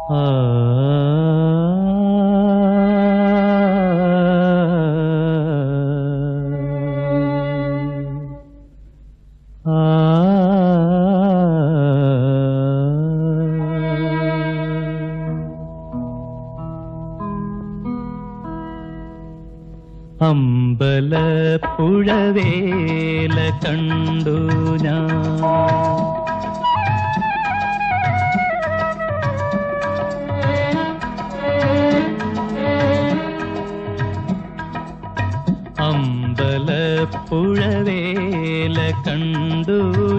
അമ്പലപ്പുഴവേല കണ്ടു ഞാൻ അമ്പലപ്പുഴവേല കണ്ടു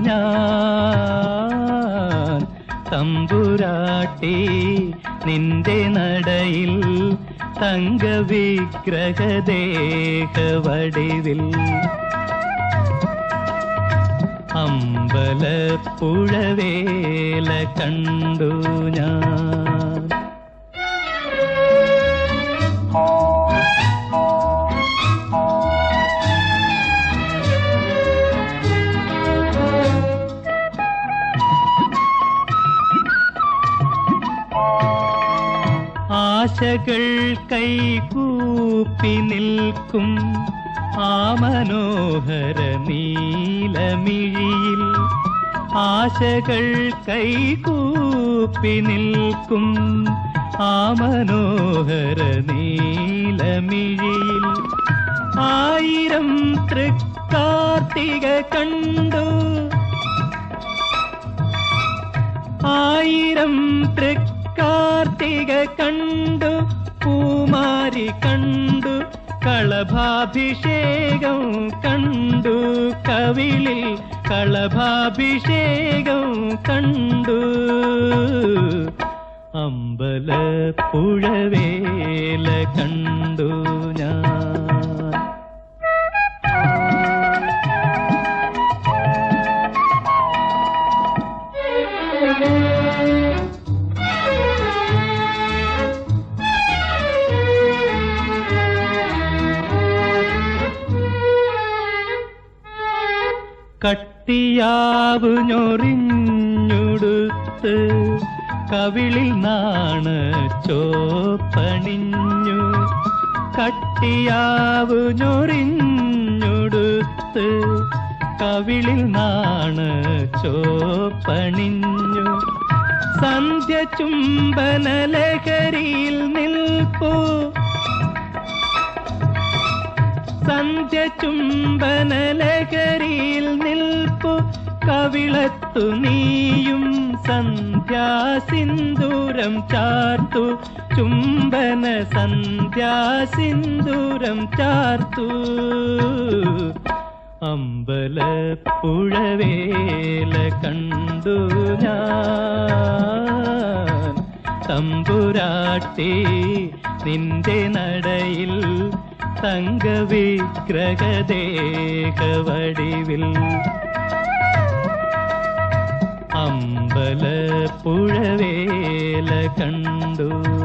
ഞാൻ തമ്പുരാട്ടി നിന്റെ നടയിൽ തങ്കവിഗ്രഹദേഹവടിവിൽ അമ്പലപ്പുഴവേല കണ്ടു ഞാൻ ആശകൾ കൈകൂപ്പി നിൽക്കും ആ മനോഹര നീലമിഴിയിൽ ആശകൾ കൈകൂപ്പി നിൽക്കും ആ മനോഹര നീലമിഴിയിൽ ആയിരം തൃക്കാർത്തിക കണ്ടു ആയിരം തൃക്കാർത്തിക കണ്ടു പൂമാരി കണ്ടു കളഭാഭിഷേകം കണ്ടു കവിളിൽ കളഭാഭിഷേകം കണ്ടു അമ്പലപ്പുഴവേല കണ്ടു ഞാൻ കട്ടിയാവ് ഞൊറിഞ്ഞുടുത്ത് കവിളിൽ നാണ് ചോപ്പണിഞ്ഞു കട്ടിയാവ് ഞൊറിഞ്ഞുടുത്ത് കവിളിൽ നാണ് ചോപ്പണിഞ്ഞു സന്ധ്യ ചുംബന ലഹരിയിൽ നിൽപ്പൂ സന്ധ്യ ചുംബന ലഹരിയിൽ നിൽപ്പു കവിളത്തു നീയും സന്ധ്യാസിന്ദൂരം ചാർത്തു ചുംബന സന്ധ്യാസിന്ദൂരം ചാർത്തു അമ്പലപ്പുഴവേല കണ്ടു ഞാൻ തമ്പുരാട്ടി നിന്റെ നടയിൽ തങ്കവിഗ്രഹദേഹവടിവിൽ അമ്പലപ്പുഴവേല കണ്ടു